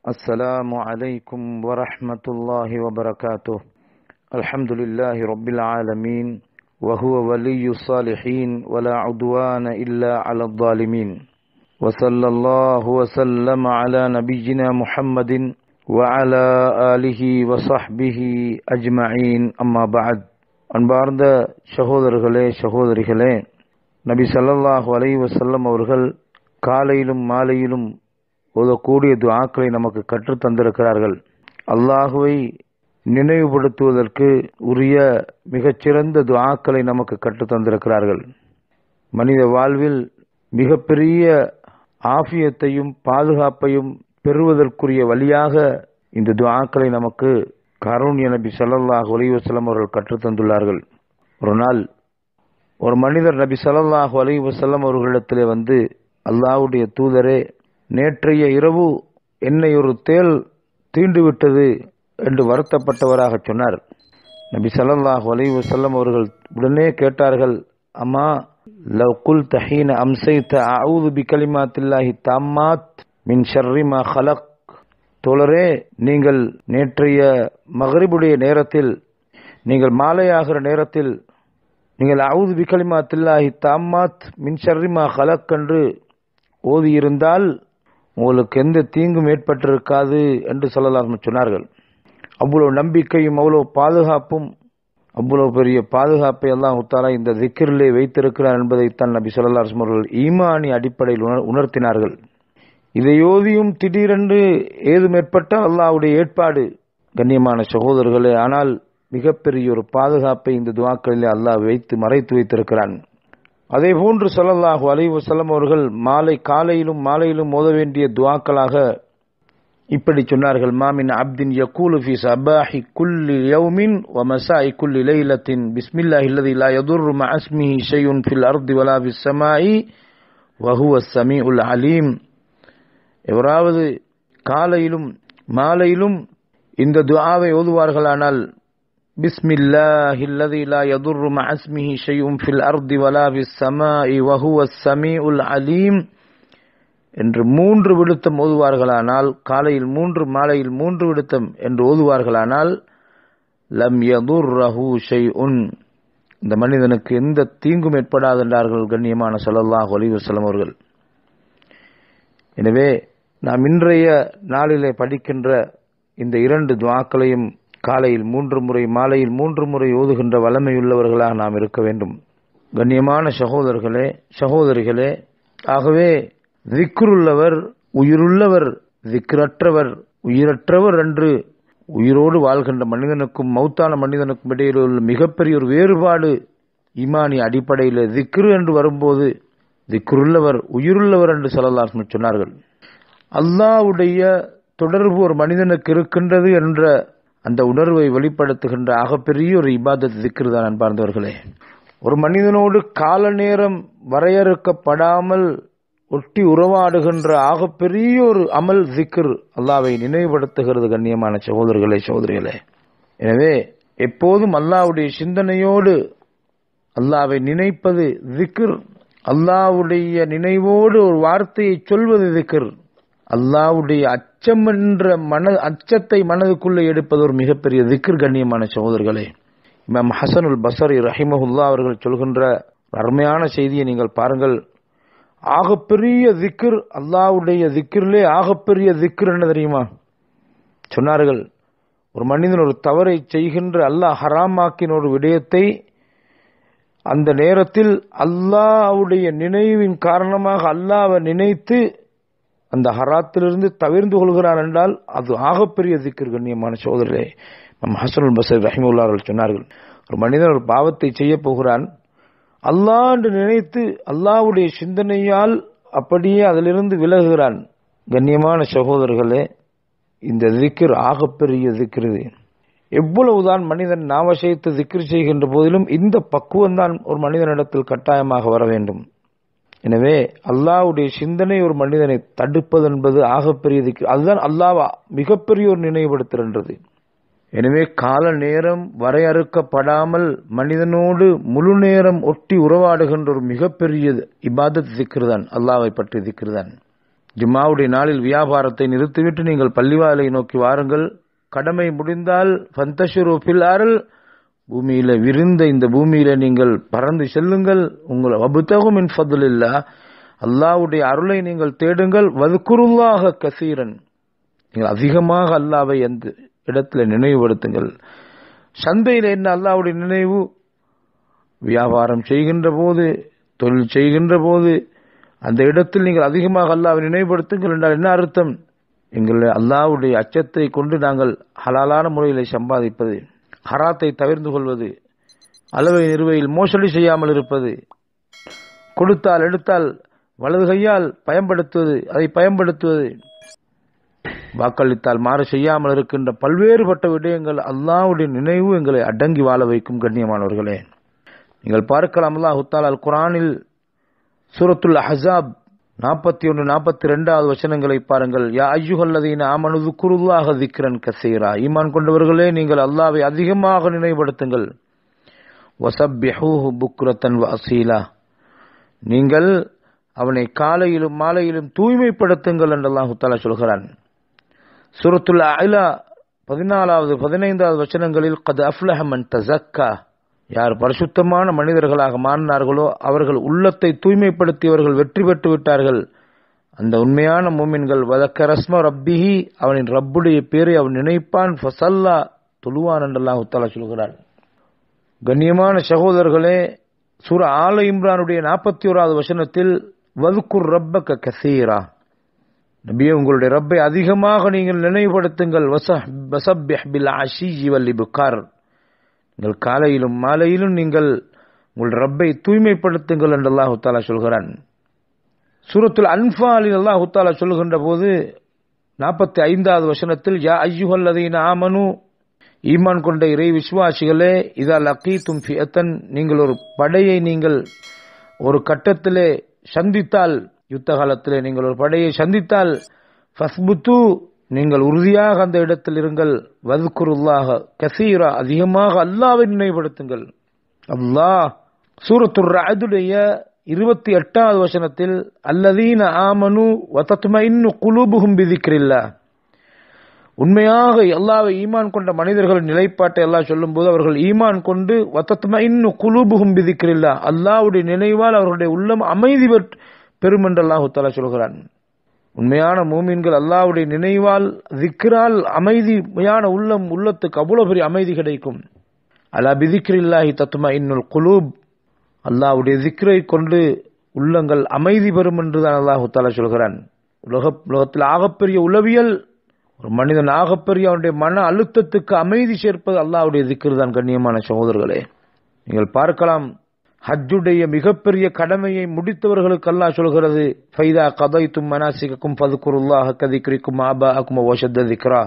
السلام عليكم ورحمة الله وبركاته الحمد لله رب العالمين وهو ولي الصالحين ولا عدوان إلا على الظالمين وصلى الله وسلم على نبينا محمد وعلى آله وصحبه أجمعين أما بعد அன்பார்ந்த சகோதரர்களே சகோதரிகளே நபி ஸல்லல்லாஹு அலைஹி வஸல்லம் அவர்கள் காலையிலும் மாலையிலும் ஓதக்கூடிய துஆக்களை நமக்கு கற்றுத் தந்திருக்கிறார்கள் அல்லாஹுவை நினைவுபடுத்துவதற்கு உரிய மிகச்சிறந்த துஆக்களை நமக்கு கற்றுத் தந்திருக்கிறார்கள் மனித வாழ்வில் மிகப்பெரிய ஆஃபியத்தையும் பாதுகாப்பையும் பெறுவதற்குரிய வழியாக இந்த துஆக்களை நமக்கு கருண்ய நபி ஸல்லல்லாஹு அலைஹி வஸல்லம் அவர்கள் கற்றுத் தந்துள்ளார்கள் ஒரு நாள் ஒரு மனிதர் நபி ஸல்லல்லாஹு அலைஹி வஸல்லம் அவர்களிடத்திலே வந்து அல்லாஹ்வுடைய தூதரே நேற்றைய இரவு என்னை ஒரு தேல் தீண்டுவிட்டது என்று வருத்தப்பட்டவராக சொன்னார் நபி ஸல்லல்லாஹு அலைஹி வஸல்லம் அவர்கள் உடனே கேட்டார்கள் அம்மா லவ் குல் தஹீன அம்சைத அஊது பிகலிமாத்தில்லாஹி தாம்மாத் மின் ஷர்ரி மா ஹலக் தோழரே நீங்கள் நேற்றைய மகரிபுடைய நேரத்தில் நீங்கள் மாலையாகிற நேரத்தில் நீங்கள் அவுது பிகலிமா தில்லாஹி தாம்மாத் மின் ஷர்ரிமா ஹலக் என்று ஓதியிருந்தால் உங்களுக்கு எந்த தீங்கும் ஏற்பட்டிருக்காது என்று சொல்லலாம் சொன்னார்கள் அவ்வளவு நம்பிக்கையும் அவ்வளவு பாதுகாப்பும் அவ்வளவு பெரிய பாதுகாப்பை எல்லாம் உத்தாரா இந்த திக்கிரிலே வைத்திருக்கிறார் என்பதைத்தான் நபி சொல்லலாம் அவர்கள் ஈமானி அடிப்படையில் உணர் உணர்த்தினார்கள் இதையோதியும் திடீரென்று ஏதும் ஏற்பட்டால் அல்லாவுடைய ஏற்பாடு கண்ணியமான சகோதரர்களே ஆனால் மிகப்பெரிய ஒரு பாதுகாப்பை இந்த துவாக்களிலே அல்லாஹ் வைத்து மறைத்து வைத்திருக்கிறான் அதே போன்று சொல்லல்லாஹு அலைஹி வஸல்லம் அவர்கள் மாலை காலையிலும் மாலையிலும் ஓத வேண்டிய துவாக்களாக இப்படி சொன்னார்கள் மாமின் அப்தின் யகூலு ஃபி சபாஹி குல்லி யௌமின் வ மசாஇ குல்லி லைலத்தின் பிஸ்மில்லாஹி அல்லதி லா யதுர்ரு மஅ இஸ்மிஹி ஷைஉன் ஃபில் அர்தி வலா ஃபிஸ் ஸமாஇ வ ஹுவ ஸமீஉல் அலீம் எவராவது காலையிலும் மாலையிலும் இந்த துஆவை ஓதுவார்களானால் பிஸ்மில்லாஹி அல்லதி லா யதுர்ரு மஅ இஸ்மிஹி ஷைஉன் ஃபில் அர்தி வலா ஃபிஸ் ஸமாஇ வ ஹுவ ஸமீஉல் அலீம் என்று மூன்று விடுத்தம் ஓதுவார்களானால் காலையில் மூன்று மாலையில் மூன்று விடுத்தம் என்று ஓதுவார்களானால் லம் யதுர்ரஹு ஷைஉன் இந்த மனிதனுக்கு எந்த தீங்கும் ஏற்படாது என்றார்கள் கண்ணியமான ஸல்லல்லாஹு அலைஹி வஸல்லம் அவர்கள் எனவே நாம் இன்றைய நாளிலே படிக்கின்ற இந்த இரண்டு துவாக்களையும் காலையில் மூன்று முறை மாலையில் மூன்று முறை ஓதுகின்ற வல்லமையுள்ளவர்களாக நாம் இருக்க வேண்டும் கண்ணியமான சகோதரர்களே சகோதரிகளே ஆகவே திக்ருள்ளவர் உயிருள்ளவர் திக்ரற்றவர் உயிரற்றவர் என்று உயிரோடு வாழ்கின்ற மனிதனுக்கும் மௌத்தான மனிதனுக்கும் இடையில் உள்ள மிகப்பெரிய ஒரு வேறுபாடு இமானி அடிப்படையில் திக்ரு என்று வரும்போது திக்ருள்ளவர் உயிருள்ளவர் என்று சொல்லலாம் சொன்னார்கள் அல்லாவுடைய தொடர்பு ஒரு மனிதனுக்கு இருக்கின்றது என்ற அந்த உணர்வை வெளிப்படுத்துகின்ற ஆகப்பெரிய ஒரு இபாதத் திக்ரு தான் அன்பார்ந்தவர்களே ஒரு மனிதனோடு கால நேரம் வரையறுக்கப்படாமல் ஒட்டி உறவாடுகின்ற ஆகப்பெரிய ஒரு அமல் திக்ர் அல்லாவை நினைவுபடுத்துகிறது கண்ணியமான சகோதரர்களே சகோதரிகளே எனவே எப்போதும் அல்லாவுடைய சிந்தனையோடு அல்லாவை நினைப்பது திக்ர் அல்லாவுடைய நினைவோடு ஒரு வார்த்தையை சொல்வது திக்ர் அல்லாவுடைய அச்சம் என்ற மன அச்சத்தை மனதுக்குள்ளே எடுப்பது ஒரு மிகப்பெரிய திக்ர் கண்ணியமான சகோதரர்களே இமாம் ஹசனுல் பசரி ரஹிமஹுல்லா அவர்கள் சொல்கின்ற அருமையான செய்தியை நீங்கள் பாருங்கள் ஆகப்பெரிய திக்ர் அல்லாவுடைய திக்ரிலே ஆகப்பெரிய திக்ர் என்ன தெரியுமா சொன்னார்கள் ஒரு மனிதன் ஒரு தவறை செய்கின்ற அல்லாஹ் ஹராமாக்கின ஒரு விடயத்தை அந்த நேரத்தில் அல்லாவுடைய நினைவின் காரணமாக அல்லாவை நினைத்து அந்த ஹராத்திலிருந்து தவிர்ந்து கொள்கிறான் என்றால் அது ஆகப்பெரிய திக்கர் கண்ணியமான சோதரே நம் ஹசனுல் பசர் ரஹிமுல்லா அவர்கள் சொன்னார்கள் ஒரு மனிதன் ஒரு பாவத்தை செய்ய போகிறான் அல்லாஹ் என்று நினைத்து அல்லாவுடைய சிந்தனையால் அப்படியே அதிலிருந்து விலகுகிறான் கண்ணியமான சகோதரர்களே இந்த திக்கர் ஆகப்பெரிய திக்கிறது எவ்வளவுதான் மனிதன் நாமசயத்து திக்ர் செய்கின்ற போதிலும் இந்த பக்குவம் தான் ஒரு மனிதனிடத்தில் கட்டாயமாக வர வேண்டும் எனவே அல்லாவுடைய சிந்தனை ஒரு மனிதனை தடுப்பது என்பது ஆகப்பெரிய திக்ர் அதுதான் அல்லாவா மிகப்பெரிய ஒரு நினைவுபடுத்துகின்றது எனவே கால நேரம் வரையறுக்கப்படாமல் மனிதனோடு முழு நேரம் ஒட்டி உறவாடுகின்ற ஒரு மிகப்பெரிய இபாதத் திக்ருதான் அல்லாவை பற்றி திக்ருதான் ஜும்மாவுடைய நாளில் வியாபாரத்தை நிறுத்திவிட்டு நீங்கள் பள்ளிவாலை நோக்கி வாருங்கள் கடமை முடிந்தால் ஃபந்தஷுரு ஃபில் அருள் பூமியில விருந்த இந்த பூமியில நீங்கள் பறந்து செல்லுங்கள் உங்கள் அபுத்தகும் இன் ஃபதுலில்லா அல்லாவுடைய அருளை நீங்கள் தேடுங்கள் வதுக்குருல்லாக கசீரன் நீங்கள் அதிகமாக அல்லாவை அந்த இடத்துல நினைவுபடுத்துங்கள் சந்தையில் என்ன அல்லாவுடைய நினைவு வியாபாரம் செய்கின்ற போது தொழில் செய்கின்ற போது அந்த இடத்தில் நீங்கள் அதிகமாக அல்லாவை நினைவுபடுத்துங்கள் என்றால் என்ன அர்த்தம் எங்கள் அல்லாவுடைய அச்சத்தை கொண்டு நாங்கள் ஹலாலான முறையில் சம்பாதிப்பது ஹராத்தை தவிர்த்து கொள்வது அளவை நிறுவையில் மோசடி செய்யாமல் இருப்பது கொடுத்தால் எடுத்தால் வலது கையால் பயன்படுத்துவது அதை பயன்படுத்துவது வாக்களித்தால் மாறு செய்யாமல் இருக்கின்ற பல்வேறுபட்ட விடயங்கள் அல்லாவுடைய நினைவு எங்களை அடங்கி வாழ வைக்கும் கண்ணியமானவர்களே நீங்கள் பார்க்கலாம் அல்லாஹு தாலால் குரானில் சூரத்துல் அஹாப் நாற்பத்தி ஒன்று நாற்பத்தி ரெண்டாவது வசனங்களை பாருங்கள் யா ஐயுகல்லதீன ஆமனுது குருல்லாக திக்ரன் கசீரா ஈமான் கொண்டவர்களே நீங்கள் அல்லாவை அதிகமாக நினைவுபடுத்துங்கள் வசப்யஹூஹு புக்ரத்தன் அசீலா நீங்கள் அவனை காலையிலும் மாலையிலும் தூய்மைப்படுத்துங்கள் என்று அல்லாஹு தாலா சொல்கிறான் சூரத்துல் அயிலா பதினாலாவது பதினைந்தாவது வசனங்களில் கது அஃப்லஹமன் தசக்கா யார் பரிசுத்தமான மனிதர்களாக மாறினார்களோ அவர்கள் உள்ளத்தை தூய்மைப்படுத்தியவர்கள் வெற்றி பெற்று விட்டார்கள் அந்த உண்மையான மூமின்கள் வதக்க ரஸ்ம ரப்பிஹி அவனின் ரப்புடைய பேரை அவன் நினைப்பான் ஃபசல்லா தொழுவான் என்றெல்லாம் உத்தாலா சொல்கிறார் கண்ணியமான சகோதரர்களே சூர ஆல இம்ரானுடைய நாற்பத்தி ஓராவது வசனத்தில் வதுக்குர் ரப்பக்க கசீரா நபியே உங்களுடைய ரப்பை அதிகமாக நீங்கள் நினைவுபடுத்துங்கள் வசப்பில் அஷி வல் இபுகார் நீங்கள் காலையிலும் மாலையிலும் நீங்கள் உங்கள் ரப்பை தூய்மைப்படுத்துங்கள் என்று அல்லாஹு தாலா சொல்கிறான் சூரத்துல் அன்பாலில் அல்லாஹு தாலா சொல்கின்ற போது நாற்பத்தி ஐந்தாவது வசனத்தில் யா ஐயுகல்லதீன ஆமனு ஈமான் கொண்ட இறை விசுவாசிகளே இதா லக்கீத்தும் ஃபியத்தன் நீங்கள் ஒரு படையை நீங்கள் ஒரு கட்டத்திலே சந்தித்தால் யுத்த காலத்திலே நீங்கள் ஒரு படையை சந்தித்தால் ஃபஸ்புத்து நீங்கள் உறுதியாக அந்த இடத்தில் இருங்கள் வதுக்குருல்லாக கசீரா அதிகமாக அல்லாவை நினைவுபடுத்துங்கள் அல்லாஹ் சூரத்துர் ராதுடைய இருபத்தி எட்டாவது வசனத்தில் அல்லதீன ஆமனு வத்தத்ம இன்னு குலூபுகும் பிதிக்கிறில்லா உண்மையாக அல்லாவை ஈமான் கொண்ட மனிதர்களின் நிலைப்பாட்டை எல்லாம் சொல்லும்போது அவர்கள் ஈமான் கொண்டு வத்தத்ம இன்னு குலூபுகும் பிதிக்கிறில்லா அல்லாவுடைய நினைவால் அவர்களுடைய உள்ளம் அமைதி பெறும் என்று அல்லாஹு தாலா சொல்கிறான் உண்மையான மூமின்கள் அல்லாவுடைய நினைவால் திக்ரால் அமைதியான உள்ளம் உள்ளத்துக்கு அவ்வளவு பெரிய அமைதி கிடைக்கும் அலா பிதிக்ரில்லாஹி தத்துமா இன்னுல் குலூப் அல்லாவுடைய திக்ரை கொண்டு உள்ளங்கள் அமைதி பெறும் என்று தான் அல்லாஹு தாலா சொல்கிறான் உலக உலகத்தில் ஆகப்பெரிய உளவியல் ஒரு மனிதன் ஆகப்பெரிய அவனுடைய மன அழுத்தத்துக்கு அமைதி சேர்ப்பது அல்லாவுடைய திக்ரு தான் கண்ணியமான சகோதரர்களே நீங்கள் பார்க்கலாம் ஹஜ்ஜுடைய மிகப்பெரிய கடமையை முடித்தவர்களுக்கு அல்லாஹ் சொல்கிறது ஃபைதா கதைத்தும் மனாசிக்கும் பதுக்குருல்லாஹ் கதிக்ரிக்கும் ஆபா அக்கும் ஓஷத்த திக்ரா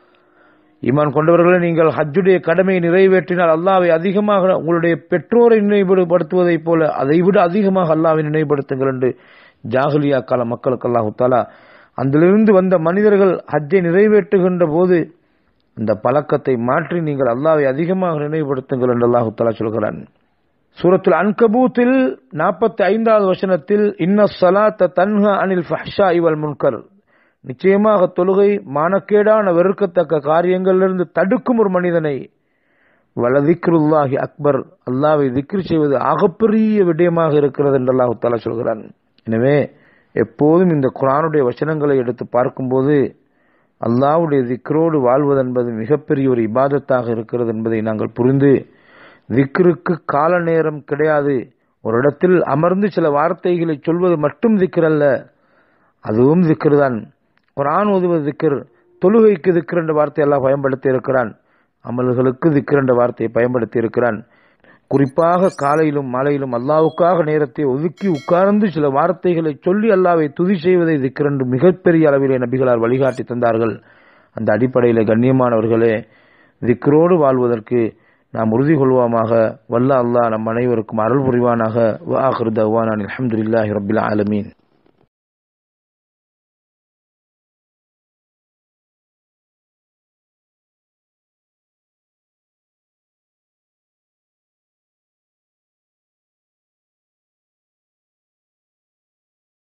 ஈமான் கொண்டவர்களே நீங்கள் ஹஜ்ஜுடைய கடமையை நிறைவேற்றினால் அல்லாவை அதிகமாக உங்களுடைய பெற்றோரை நினைவுபடுத்துவதைப் போல அதைவிட அதிகமாக அல்லாவை நினைவுபடுத்துங்கள் என்று ஜாகலியா கால மக்களுக்கு அல்லாஹு தாலா அதிலிருந்து வந்த மனிதர்கள் ஹஜ்ஜை நிறைவேற்றுகின்ற போது அந்த பழக்கத்தை மாற்றி நீங்கள் அல்லாவை அதிகமாக நினைவுபடுத்துங்கள் என்று அல்லாஹு தாலா சொல்கிறான் சூரத்துல் அன்கபூத்தில் நாற்பத்தி ஐந்தாவது வசனத்தில் இன்ன சலாத்த தன்ஹா அனில் ஃபஹ்ஷா இவல் முன்கர் நிச்சயமாக தொழுகை மானக்கேடான வெறுக்கத்தக்க காரியங்களிலிருந்து தடுக்கும் ஒரு மனிதனை வலதிக்ருல்லாஹி அக்பர் அல்லாவை திக்ரு செய்வது ஆகப்பெரிய விடயமாக இருக்கிறது என்று அல்லாஹு தாலா சொல்கிறான் எனவே எப்போதும் இந்த குரானுடைய வசனங்களை எடுத்து பார்க்கும்போது அல்லாவுடைய திக்ரோடு வாழ்வதென்பது மிகப்பெரிய ஒரு இபாதத்தாக இருக்கிறது என்பதை நாங்கள் புரிந்து திக்ருக்கு கால நேரம் கிடையாது ஒரு இடத்தில் அமர்ந்து சில வார்த்தைகளை சொல்வது மட்டும் திக்ரல்ல அதுவும் திக்ரு தான் குரான் ஓதுவது திக்ர் தொழுகைக்கு திக்ர் என்ற வார்த்தை எல்லாம் பயன்படுத்தி இருக்கிறான் அமல்களுக்கு திக்ர் என்ற வார்த்தையை பயன்படுத்தி இருக்கிறான் குறிப்பாக காலையிலும் மாலையிலும் அல்லாவுக்காக நேரத்தை ஒதுக்கி உட்கார்ந்து சில வார்த்தைகளை சொல்லி அல்லாவை துதி செய்வதை திக்ர் என்று மிகப்பெரிய அளவிலே நபிகளால் வழிகாட்டி தந்தார்கள் அந்த அடிப்படையில் கண்ணியமானவர்களே திக்ரோடு வாழ்வதற்கு நாம் உறுதி கொள்வோமாக வல்ல அல்லாஹ் நம் அனைவருக்கும் அருள் புரிவானாக வாஹிர் தவானான் அலமதுல்லாஹி ரபில் ஆலமீன்